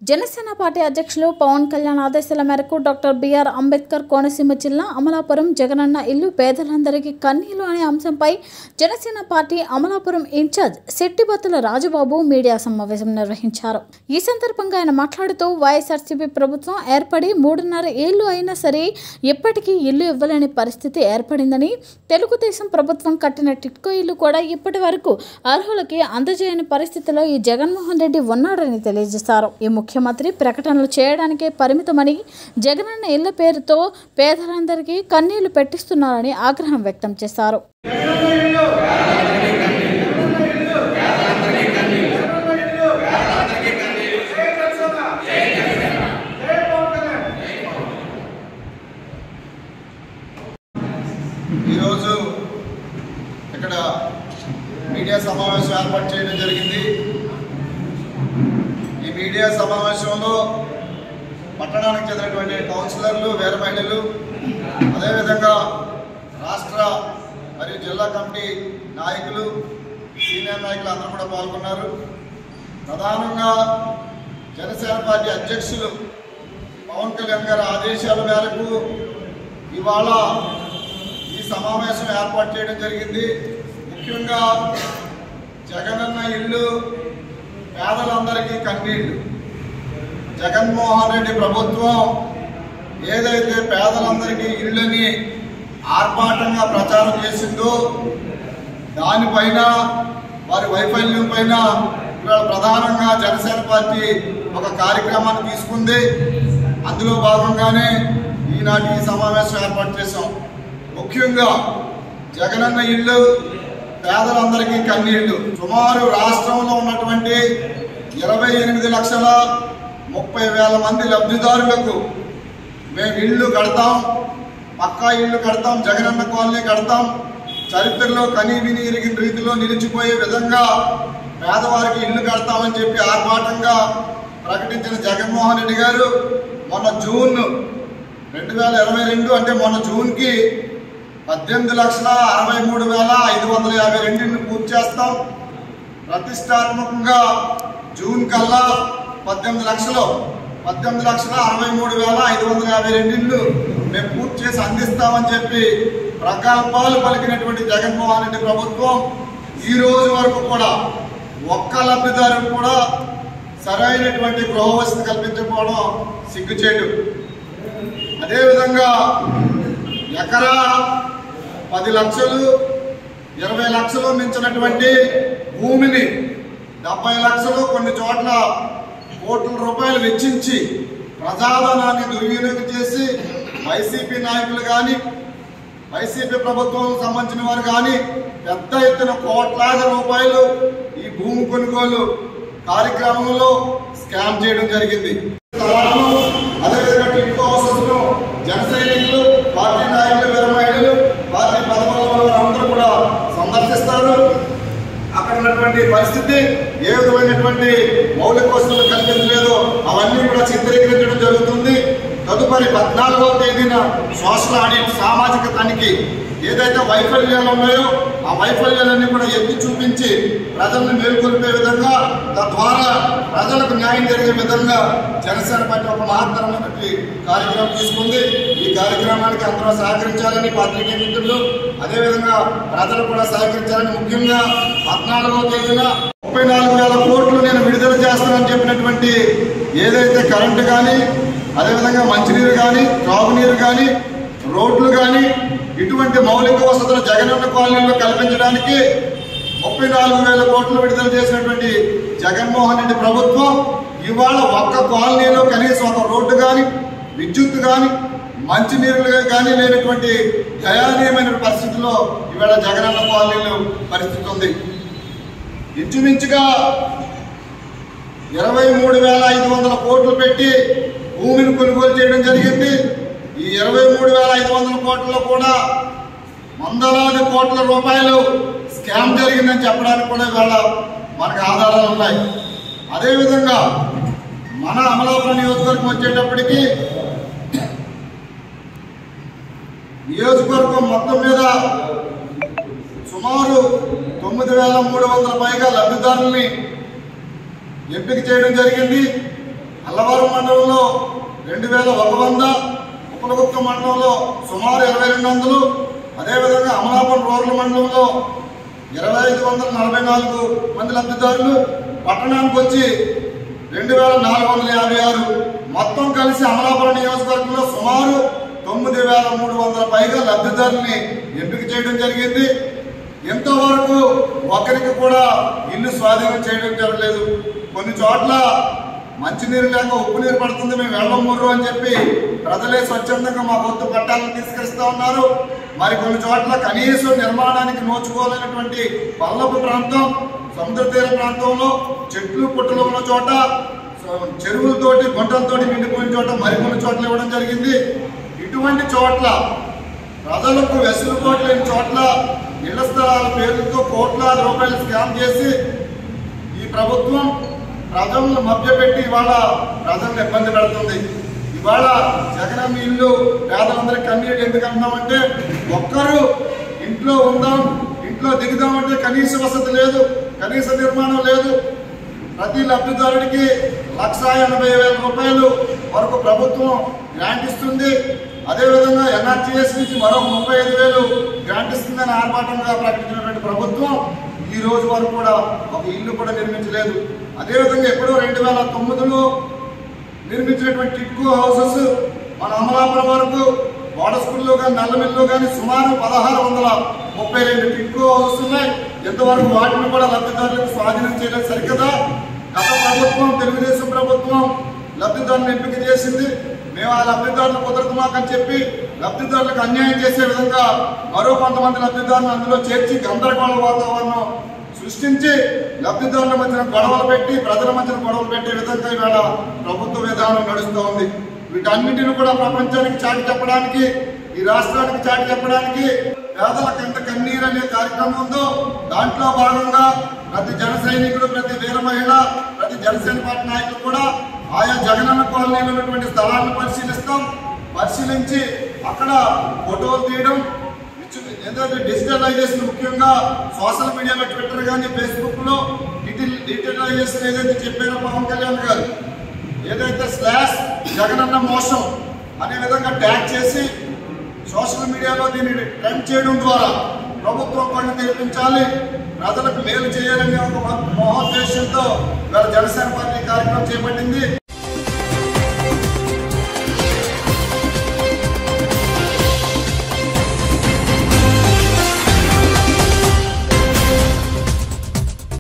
Janasena party అధ్యక్షులు పవన్ కళ్యాణ్ ఆదేశాల మేరకు డాక్టర్ బిఆర్ అంబేద్కర్ కోనసీమ జిల్లా అమలాపురం జగనన్న ఇల్లు పేదలందరికీ కన్నీలు అనే అంశంపై Janasena party Amalapuram in charge Settibattula Rajubabu media సమావేశం నిర్వహించారు ఈ సందర్భంగా ఆయన మాట్లాడుతూ వైఎస్ఆర్సీపీ ప్రభుత్వం ఏర్పడి మూడున్నర ఏళ్లు అయినా సరే ఎప్పటికీ ఇల్లు ఇవ్వలేని పరిస్థితి ఏర్పడిందని తెలుగుదేశం ప్రభుత్వం కట్టిన టిట్కో ఇల్లు కూడా ఇప్పటి వరకు అర్హులకి అందజేయని పరిస్థితిలో ఈ జగన్మోహన్ రెడ్డి ఉన్నాడని తెలియజేశారు ఈ ముఖ్యమంత్రి ప్రకటనలు చేయడానికే పరిమితమని జగనన్న ఇళ్ల పేరుతో పేదలందరికీ కన్నీళ్లు పెట్టిస్తున్నారని ఆగ్రహం వ్యక్తం చేశారు ఈరోజు ఇక్కడ మీడియా సమావేశం ఏర్పాటు చేయడం జరిగింది ఈ మీడియా సమావేశంలో పట్టణానికి చెందినటువంటి కౌన్సిలర్లు వేర మహిళలు అదేవిధంగా రాష్ట్ర మరియు జిల్లా కమిటీ నాయకులు సీనియర్ నాయకులు అందరూ కూడా పాల్గొన్నారు ప్రధానంగా జనసేన పార్టీ అధ్యక్షులు పవన్ కళ్యాణ్ గారి ఆదేశాల మేరకు ఇవాళ ఈ సమావేశం ఏర్పాటు చేయడం జరిగింది ముఖ్యంగా జగనన్న ఇల్లు పేదలందరికీ కన్నీళ్లు జగన్మోహన్ రెడ్డి ప్రభుత్వం ఏదైతే పేదలందరికీ ఇళ్ళని ఆర్భాటంగా ప్రచారం చేసిందో దానిపైన వారి వైఫల్యం పైన ఇవాళ ప్రధానంగా జనసేన పార్టీ ఒక కార్యక్రమాన్ని తీసుకుంది అందులో భాగంగానే ఈనాటి ఈ సమావేశం ఏర్పాటు చేశాం ముఖ్యంగా జగనన్న ఇల్లు పేదలందరికీ కన్నీళ్లు సుమారు రాష్ట్రంలో ఉన్నటువంటి ఇరవై ఎనిమిది లక్షల ముప్పై వేల మంది లబ్ధిదారులకు మేము ఇల్లు కడతాం పక్కా ఇల్లు కడతాం జగనన్న కాలనీ కడతాం చరిత్రలో కనీ విని ఎరిగిన రీతిలో నిలిచిపోయే విధంగా పేదవారికి ఇల్లు కడతామని చెప్పి ఆర్భాటంగా ప్రకటించిన జగన్మోహన్ రెడ్డి గారు మొన్న జూన్ రెండు వేల ఇరవై రెండు అంటే మొన్న జూన్కి పద్దెనిమిది లక్షల అరవై మూడు వేల ఐదు వందల యాభై రెండింటిని పూర్తి చేస్తాం ప్రతిష్టాత్మకంగా జూన్ కల్లా పద్దెనిమిది లక్షలు పద్దెనిమిది లక్షల అరవై మూడు వేల ఐదు వందల యాభై రెండింటిలు మేము పూర్తి చేసి అందిస్తామని చెప్పి ప్రకల్పాలు పలికినటువంటి జగన్మోహన్ రెడ్డి ప్రభుత్వం ఈ రోజు వరకు కూడా ఒక్క లబ్ధిదారుడు కూడా సరైనటువంటి గృహ వసతి కల్పించకపోవడం సిగ్గుచేటు అదేవిధంగా ఎకరా పది లక్షలు ఇరవై లక్షలు మించినటువంటి భూమిని డెబ్బై లక్షలు కొన్ని చోట్ల కోట్ల రూపాయలు వెచ్చించి ప్రజాధనాన్ని దుర్వినియోగం చేసి వైసీపీ నాయకులు కానీ వైసీపీ ప్రభుత్వం సంబంధించిన వారు కానీ పెద్ద ఎత్తున కోట్లాది రూపాయలు ఈ భూమి కొనుగోలు కార్యక్రమంలో స్కామ్ చేయడం జరిగింది అదేవిధంగా టిట్కో హౌసెస్ను జన సైనికులు పార్టీ నాయకులు వీర మహిళలు పార్టీ పదవుల అందరూ కూడా సందర్శిస్తారు అక్కడ ఉన్నటువంటి పరిస్థితి ఏ విధమైనటువంటి మౌలిక వసతులు కల్పించలేదు అవన్నీ కూడా చిత్రీకరించడం జరుగుతుంది తదుపరి పద్నాలుగవ తేదీన సోషల్ ఆడిట్ సామాజిక తనిఖీ ఏదైతే వైఫల్యాలు ఉన్నాయో ఆ వైఫల్యాలన్నీ కూడా ఎత్తి చూపించి ప్రజలను మేల్కొల్పే విధంగా తద్వారా ప్రజలకు న్యాయం జరిగే విధంగా జనసేన పార్టీ ఒక మహత్తరమైనటువంటి కార్యక్రమం తీసుకుంది ఈ కార్యక్రమానికి అందరూ సహకరించాలని పాత్రికేయ మిత్రులు అదేవిధంగా ప్రజలు కూడా సహకరించాలని ముఖ్యంగా పద్నాలుగవ తేదీన ముప్పై నాలుగు వేల కోట్లు నేను విడుదల చేస్తానని చెప్పినటువంటి ఏదైతే కరెంటు కానీ అదేవిధంగా మంచినీరు కానీ త్రాగునీరు కానీ రోడ్లు కానీ ఇటువంటి మౌలిక వసతులు జగనన్న కాలనీలో కల్పించడానికి ముప్పై నాలుగు వేల కోట్లు విడుదల చేసినటువంటి జగన్మోహన్ రెడ్డి ప్రభుత్వం ఇవాళ ఒక్క కాలనీలో కనీసం ఒక రోడ్డు కానీ విద్యుత్ కానీ మంచినీరు కానీ లేనటువంటి దయానీయమైన పరిస్థితుల్లో ఇవాళ జగనన్న కాలనీలో పరిస్థితి ఉంది ఇంచుమించుగా ఇరవై మూడు వేల ఐదు వందల కోట్లు పెట్టి భూమిని కొనుగోలు చేయడం జరిగింది ఈ ఇరవై మూడు వేల ఐదు వందల కోట్లలో కూడా వందలాది కోట్ల రూపాయలు స్కామ్ జరిగిందని చెప్పడానికి కూడా ఇవాళ మనకు ఆధారాలు ఉన్నాయి అదేవిధంగా మన అమలాపురం నియోజకవర్గం వచ్చేటప్పటికి నియోజకవర్గం మొత్తం మీద సుమారు తొమ్మిది వేల మూడు వందల పైగా లబ్ధిదారుల్ని ఎంపిక చేయడం జరిగింది అల్లవరం మండలంలో రెండు వేల ఒక వంద ఉపలగుప్త మండలంలో సుమారు ఇరవై రెండు వందలు అదేవిధంగా అమలాపురం రూరల్ మండలంలో ఇరవై ఐదు వందల నలభై నాలుగు మంది లబ్ధిదారులు పట్టణానికి వచ్చి రెండు వేల నాలుగు వందల యాభై ఆరు మొత్తం కలిసి అమలాపురం నియోజకవర్గంలో సుమారు తొమ్మిది వేల మూడు వందల పైగా లబ్ధిదారుల్ని ఎంపిక చేయడం జరిగింది ఇంతవరకు ఒకరికి కూడా ఇల్లు స్వాధీనం చేయడం జరగలేదు కొన్ని చోట్ల మంచినీరు లేక ఉప్పు నీరు పడుతుంది మేము వెళ్ళమూరు అని చెప్పి ప్రజలే స్వచ్ఛందంగా మా కొత్త పట్టాలను తీసుకొస్తా ఉన్నారు మరి కొన్ని చోట్ల కనీసం నిర్మాణానికి నోచుకోలేనటువంటి పల్లపు ప్రాంతం సముద్ర తీర ప్రాంతంలో చెట్లు పుట్టలు ఉన్న చోట స- చెరువులతోటి గుంటలతోటి నిండిపోయిన చోట మరికొన్ని చోట్ల ఇవ్వడం జరిగింది ఇటువంటి చోట్ల ప్రజలకు వెసులుబాటు లేని చోట్ల ఇళ్ల స్థలాల పేర్లతో కోట్లాది రూపాయలు స్కామ్ చేసి ఈ ప్రభుత్వం ప్రజలను మభ్యపెట్టి ఇవాళ ప్రజలను ఇబ్బంది పెడుతుంది ఇవాళ జగనన్న ఇల్లు పేదలందరికీ కన్నీళ్ళు ఎందుకు అంటున్నామంటే ఒక్కరు ఇంట్లో ఉందాం ఇంట్లో దిగుదామంటే కనీస వసతి లేదు కనీస నిర్మాణం లేదు ప్రతి లబ్ధిదారుడికి లక్ష ఎనభై వేల రూపాయలు వరకు ప్రభుత్వం గ్రాంట్ ఇస్తుంది అదేవిధంగా ఎన్ఆర్టీఎస్ నుంచి మరో ముప్పై ఐదు వేలు గ్రాంట్ ఇస్తుందని ఆర్భాటంగా ప్రకటించినటువంటి ప్రభుత్వం ఈ రోజు వరకు కూడా ఒక ఇల్లు కూడా నిర్మించలేదు అదేవిధంగా ఎప్పుడో రెండు వేల తొమ్మిదిలో నిర్మించినటువంటి టిట్కో హౌసెస్ మన అమలాపురం వరకు వాడ స్కూల్లో కానీ నల్లమిల్లో కానీ సుమారు పదహారు వందల ముప్పై రెండు టిట్కో హౌసెస్ ఉన్నాయి ఇంతవరకు వాటిని కూడా లబ్ధిదారులకు స్వాధీనం చేయలేదు సరికదా గత ప్రభుత్వం తెలుగుదేశం ప్రభుత్వం లబ్ధిదారులను ఎంపిక చేసింది మేము ఆ లబ్ధిదారులు కుదరదు మాకని చెప్పి లబ్ధిదారులకు అన్యాయం చేసే విధంగా మరో కొంతమంది లబ్ధిదారులను అందులో చేర్చి గందరగోళ వాతావరణం సృష్టించి లబ్ధిదారుల మధ్యన గొడవలు పెట్టి ప్రజల మధ్యన గొడవలు పెట్టే విధంగా ఇవాళ ప్రభుత్వ విధానం నడుస్తూ ఉంది వీటన్నిటిని కూడా ప్రపంచానికి చాటి చెప్పడానికి ఈ రాష్ట్రానికి చాటి చెప్పడానికి పేదల కంట కన్నీరు అనే కార్యక్రమం ఉందో దాంట్లో భాగంగా ప్రతి జన సైనికుడు ప్రతి వీర మహిళ ప్రతి జనసేన పార్టీ నాయకులు కూడా ఆయా జగనన్న కాలనీలో ఉన్నటువంటి స్థలాలను పరిశీలిస్తాం పరిశీలించి అక్కడ ఫోటోలు తీయడం ఇచ్చు- ఏదైతే డిజిటలైజేషన్ ముఖ్యంగా సోషల్ మీడియాలో ట్విట్టర్ కానీ ఫేస్బుక్ లో డిజిటల్ డిజిటలైజేషన్ ఏదైతే చెప్పారో పవన్ కళ్యాణ్ గారు ఏదైతే స్లాష్ జగనన్న మోసం అనే విధంగా ట్యాగ్ చేసి సోషల్ మీడియాలో దీన్ని ట్రెండ్ చేయడం ద్వారా ప్రభుత్వం పనులు తెరిపించాలి ప్రజలకు మేలు చేయాలనే ఒక మహోద్దేశంతో ఇవాళ జనసేన పార్టీ కార్యక్రమం చేపట్టింది